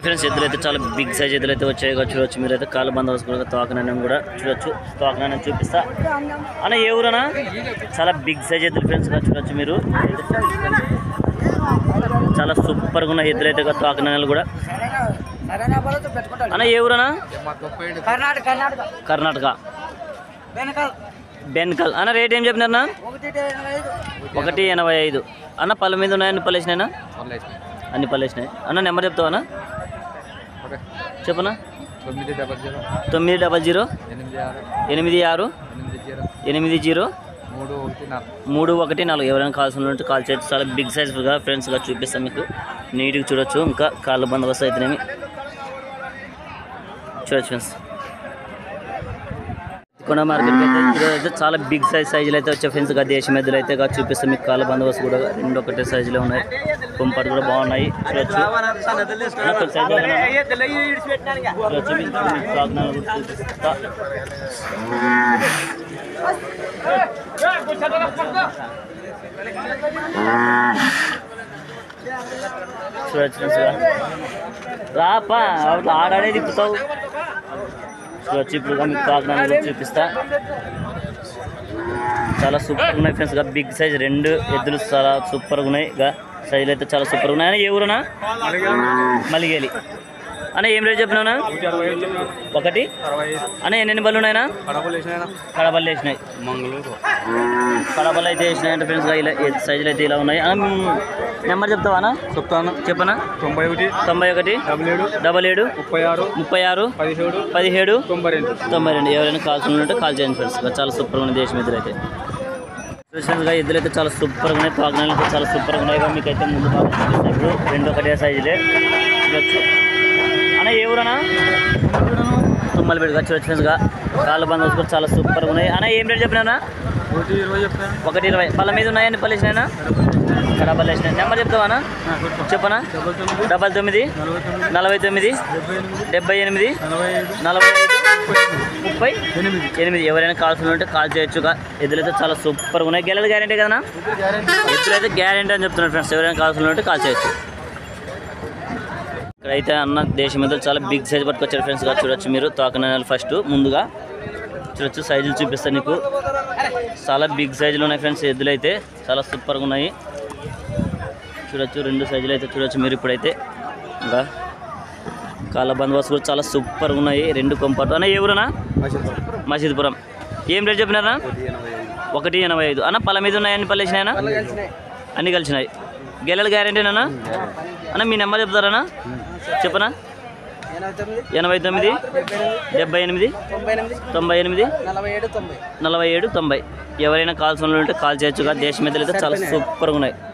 Friends ఎద్దులు అయితే చాలా బిగ్ సైజ్ ఎద్దులు అయితే వచ్చాయి ఇక చూడొచ్చు మీరు అయితే కాలు బంద్ వేసుకుని తోకనాన్ని కూడా చూడొచ్చు తోకనాన్ని చూపిస్తా అన్న ఏ ఊరనా చాలా బిగ్ సైజ్ ఎద్దులు ఫ్రెండ్స్ ఇక చూడొచ్చు మీరు చాలా సూపర్గా ఉన్న ఎద్దులు అయితే ఇక తోకనాన్ని కూడా అన్న ఏ ఊరనా కర్ణాటక కర్ణాటక కర్ణాటక వెనకాల బెన్కల్ అన్న రేట్ ఏం చెప్పినారన్నా ఒకటి ఎనభై ఐదు ఒకటి ఎనభై ఐదు అన్న పళ్ళ మీద ఉన్నాయి అన్ని పళ్ళు వేసినాయినా అన్ని పళ్ళు వేసినాయి అన్న నెంబర్ చెప్తావా చెప్పనా తొమ్మిది డబల్ జీరో తొమ్మిది డబల్ జీరో ఎనిమిది ఆరు ఎనిమిది ఆరు ఎనిమిది జీరో ఎనిమిది జీరో మూడు ఒకటి నాలుగు మూడు ఒకటి నాలుగు ఎవరైనా కావాల్సిన ఉంటే కాల్ చేయొచ్చు చాలా బిగ్ సైజ్గా ఫ్రెండ్స్గా చూపిస్తాం మీకు నీట్గా చూడొచ్చు ఇంకా కాళ్ళ బందోబస్తు అయితేనేమి చూడొచ్చు ఫ్రెండ్స్ కొండ మార్కెట్కి అయితే ఈరోజు అయితే చాలా బిగ్ సైజ్ సైజులు అయితే వచ్చే ఫ్రెండ్స్ గా దేశం ఎద్దులు అయితే గా చూపిస్తాం మీకు కాళ్ళ బందోబస్తు కూడా రెండు ఒకటే సైజులో ఉన్నాయి కుంపటి కూడా బాగున్నాయి చూడొచ్చు అన్న, కొంచెం size ఏదైనా? చూడొచ్చు మీకు కాకినాడ కూడా చూపిస్తా చూడొచ్చు ఫ్రెండ్స్ గా. రాపా అట్లా ఆడాడే తిప్పుతావు చూడొచ్చు ఇప్పుడు మీకు కాకినాడ కూడా చూపిస్తా చాలా సూపర్ ఉన్నాయి ఫ్రెండ్స్ గా బిగ్ సైజ్ రెండు ఎద్దులు చాలా సూపర్గా ఉన్నాయి గా సైజులు అయితే చాలా సూపర్గా ఉన్నాయి అన్న ఏ ఊరునా మలిగేలి అన్న ఏం రేట్ చెప్పినా ఒకటి అన్న ఎన్ని బళ్ళు ఉన్నాయన్నా కడబళ్ళు వేసినాయి మంగళూరు కడబళ్ళు అయితే వేసినాయి అంటే ఫ్రెండ్స్ గా ఇలా ఈ సైజులు అయితే ఇలా ఉన్నాయి అన్న నెంబర్ చెప్తావా అన్న చెప్తాను చెప్పనా తొంభై ఒకటి తొంభై ఒకటి డబల్ ఏడు డబల్ ఏడు ముప్పై ఆరు ముప్పై ఆరు పదిహేడు పదిహేడు తొంభై రెండు తొంభై రెండు ఎవరైనా కాల్సిన ఉంటే కాల్ చేయండి ఫ్రెండ్స్ చాలా సూపర్గా ఉన్నాయి దేశం ఎదురు అయితే చూసినట్టుగా ఎద్దులు అయితే చాలా సూపర్గా ఉన్నాయి పాకనాలు అయితే చాలా సూపర్గా ఉన్నాయి మీకు అయితే ముందు భాగం చూపిస్తాను ఇప్పుడు రెండు ఒకటే సైజులే చూడొచ్చు అన్న ఏ ఊరనా తుమ్మలు పెట్టుగా చూడొచ్చు ఫ్రెండ్స్గా కాళ్ళ బంద్ కూడా చాలా సూపర్గా ఉన్నాయి అన్న ఏం రేట్ చెప్పినా ఒకటి ఇరవై చెప్తాను ఒకటి ఇరవై పళ్ళ మీద ఉన్నాయని పళ్ళు వేసినాయినా కడపలు వేసినాయి నెంబర్ చెప్తావా చెప్పనా డబల్ తొమ్మిది డబల్ తొమ్మిది నలభై తొమ్మిది నలభై తొమ్మిది డెబ్బై ఎనిమిది డెబ్బై ఎనిమిది నలభై ఐదు నలభై ఐదు ముప్పై ఎనిమిది ఎనిమిది ఎవరైనా కావాల్సిన ఉంటే కాల్ చేయొచ్చుగా ఎద్దులైతే చాలా సూపర్గా ఉన్నాయి గెలలు గ్యారంటీ కదనా ఎద్దులైతే గ్యారంటీ అని చెప్తున్నారు ఫ్రెండ్స్ ఎవరైనా కావాల్సిన ఉంటే కాల్ చేయొచ్చు ఇక్కడైతే అన్న దేశం మీద చాలా బిగ్ సైజ్ పట్టుకొచ్చారు ఫ్రెండ్స్ గా చూడొచ్చు మీరు తోకనాలు ఫస్ట్ ముందుగా చూడొచ్చు సైజులు చూపిస్తాను నీకు చాలా బిగ్ సైజులు ఉన్నాయి ఫ్రెండ్స్ ఎద్దులు అయితే చాలా సూపర్గా ఉన్నాయి చూడొచ్చు రెండు సైజులు అయితే చూడొచ్చు మీరు ఇప్పుడైతే ఇంకా కాళ్ళ బందోబస్తు కూడా చాలా సూపర్గా ఉన్నాయి రెండు కొంపట్లు అన్న ఏ ఊరనా మసీద్పురం ఏం రేట్ చెప్పినారా ఒకటి ఎనభై ఐదు అన్న పళ్ళ మీద ఉన్నాయని పళ్ళు వేసినాయనా అన్నీ కలిసినాయి గెలలు గ్యారంటీనా అన్న మీ నెంబర్ చెప్తారనా చెప్పనా ఎనభై తొమ్మిది ఎనభై తొమ్మిది డెబ్బై ఎనిమిది తొంభై ఎనిమిది తొంభై ఎనిమిది నలభై ఏడు తొంభై నలభై ఏడు తొంభై ఎవరైనా కాల్స్ ఉంటే కాల్ చేయొచ్చుగా దేశం మీద అయితే చాలా సూపర్గా ఉన్నాయి